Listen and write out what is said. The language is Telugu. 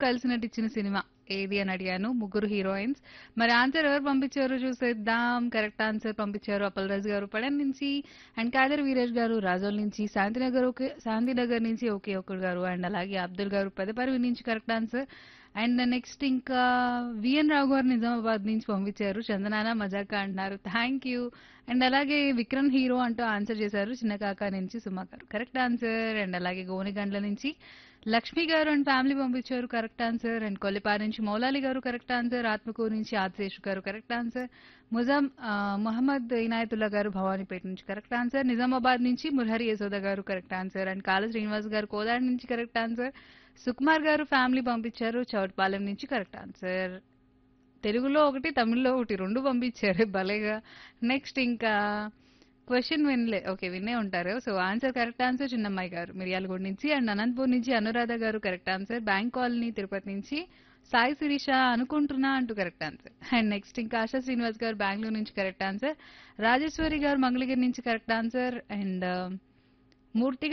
కలిసి నటించిన సినిమా ఏది అని అడిగాను ముగ్గురు హీరోయిన్స్ మరి ఆన్సర్ ఎవరు పంపించారు చూసేద్దాం కరెక్ట్ ఆన్సర్ పంపించారు అప్పలరాజు గారు పడన్ నుంచి అండ్ కాదర్ వీరేష్ గారు రాజోల్ నుంచి శాంతినగర్ ఒకే శాంతినగర్ నుంచి ఒకే ఒక్కడు గారు అండ్ అలాగే అబ్దుల్ గారు పెదపరివి నుంచి కరెక్ట్ ఆన్సర్ అండ్ నెక్స్ట్ ఇంకా విఎన్ రావు గారు నిజామాబాద్ నుంచి పంపించారు చందనాన మజాక అంటున్నారు థ్యాంక్ యూ అండ్ అలాగే విక్రమ్ హీరో అంటూ ఆన్సర్ చేశారు చిన్న కాకా నుంచి సుమా గారు కరెక్ట్ ఆన్సర్ అండ్ అలాగే గోనిగండ్ల నుంచి లక్ష్మి గారు అండ్ ఫ్యామిలీ పంపించారు కరెక్ట్ ఆన్సర్ అండ్ కొల్లిపారి నుంచి మౌలాలి గారు కరెక్ట్ ఆన్సర్ ఆత్మకూరు నుంచి ఆదిశేషు గారు కరెక్ట్ ఆన్సర్ ముజాం ఆ, మొహమ్మద్ ఇనాయతుల్లా గారు భవానీపేట నుంచి కరెక్ట్ ఆన్సర్ నిజామాబాద్ నుంచి మురహరి యశోద గారు కరెక్ట్ ఆన్సర్ అండ్ కాళ శ్రీనివాస్ గారు కోదాడ నుంచి కరెక్ట్ ఆన్సర్ సుకుమార్ గారు ఫ్యామిలీ పంపించారు చౌట్పాలెం నుంచి కరెక్ట్ ఆన్సర్ తెలుగులో ఒకటి తమిళ్లో ఒకటి రెండు పంపించారు భలేగా నెక్స్ట్ ఇంకా క్వశ్చన్ వినలే ఓకే వినే ఉంటారు సో ఆన్సర్ కరెక్ట్ ఆన్సర్ చిన్నమ్మాయి గారు మిర్యాలగూడ నుంచి అండ్ అనంతపూర్ నుంచి Anuradha garu correct answer bank colony Tirupati నుంచి సాయి శిరీష అనుకుంటున్నా అంటూ కరెక్ట్ ఆన్సర్ అండ్ నెక్స్ట్ ఇంకా ఆశా శ్రీనివాస్ గారు బెంగళూరు నుంచి కరెక్ట్ ఆన్సర్ రాజేశ్వరి గారు మంగళగిరి నుంచి కరెక్ట్ ఆన్సర్ అండ్ మూర్తి